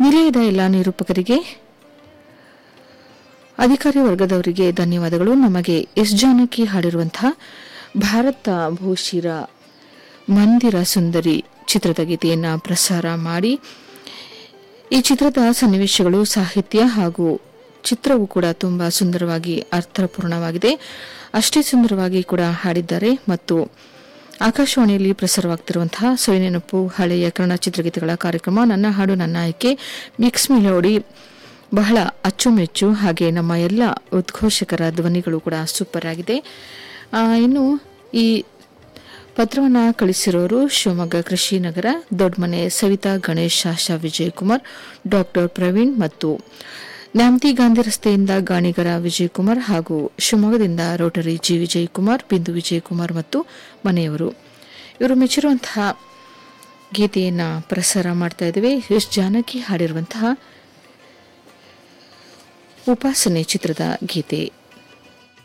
ನಿಲಯದ ಎಲ್ಲ ನಿರೂಪಕರಿಗೆ ಅಧಿಕಾರಿ ವರ್ಗದವರಿಗೆ ಧನ್ಯವಾದಗಳು ನಮಗೆ ಎಸ್ ಜಾನಕಿ ಹಾಡಿರುವಂತಹ ಭಾರತ ಭೂಷಿರ ಮಂದಿರ ಸುಂದರಿ ಚಿತ್ರದ ಗೀತೆಯನ್ನು ಪ್ರಸಾರ ಮಾಡಿ ಈ ಚಿತ್ರದ ಸನ್ನಿವೇಶಗಳು ಸಾಹಿತ್ಯ ಹಾಗೂ ಚಿತ್ರವು ಕೂಡ ತುಂಬಾ ಸುಂದರವಾಗಿ ಅರ್ಥಪೂರ್ಣವಾಗಿದೆ ಅಷ್ಟೇ ಸುಂದರವಾಗಿ ಕೂಡ ಹಾಡಿದ್ದಾರೆ ಮತ್ತು ಆಕಾಶವಾಣಿಯಲ್ಲಿ ಪ್ರಸಾರವಾಗ್ತಿರುವಂತಹ ಸೊಯ್ನೆನಪು ಹಳೆಯ ಕನ್ನಡ ಚಿತ್ರಗೀತೆಗಳ ಕಾರ್ಯಕ್ರಮ ನನ್ನ ಹಾಡು ನನ್ನ ಆಯ್ಕೆ ಮಿಕ್ಸ್ ಮಿಲೋಡಿ ಬಹಳ ಅಚ್ಚುಮೆಚ್ಚು ಹಾಗೆ ನಮ್ಮ ಎಲ್ಲ ಉದ್ಘೋಷಕರ ಧ್ವನಿಗಳು ಕೂಡ ಸೂಪರ್ ಆಗಿದೆ ಆ, ಇನ್ನು ಈ ಪತ್ರವನ್ನು ಕಳಿಸಿರೋರು ಶಿವಮೊಗ್ಗ ಕೃಷಿ ನಗರ ದೊಡ್ಡಮನೆ ಸವಿತಾ ಗಣೇಶ್ ಆಶಾ ವಿಜಯಕುಮಾರ್ ಡಾಕ್ಟರ್ ಪ್ರವೀಣ್ ಮತ್ತು ನ್ಯಾಮತಿ ಗಾಂಧಿ ರಸ್ತೆಯಿಂದ ಗಾಣಿಗರ ವಿಜಯಕುಮಾರ್ ಹಾಗೂ ಶಿವಮೊಗ್ಗದಿಂದ ರೋಟರಿ ಜಿ ವಿಜಯಕುಮಾರ್ ಬಿಂದು ವಿಜಯಕುಮಾರ್ ಮತ್ತು ಮನೆಯವರು ಇವರು ಮೆಚ್ಚಿರುವಂತಹ ಗೀತೆಯನ್ನು ಪ್ರಸಾರ ಮಾಡ್ತಾ ಇದ್ದೇವೆ ಎಸ್ ಜಾನಕಿ ಹಾಡಿರುವಂತಹ ಉಪಾಸನೆ ಚಿತ್ರದ ಗೀತೆ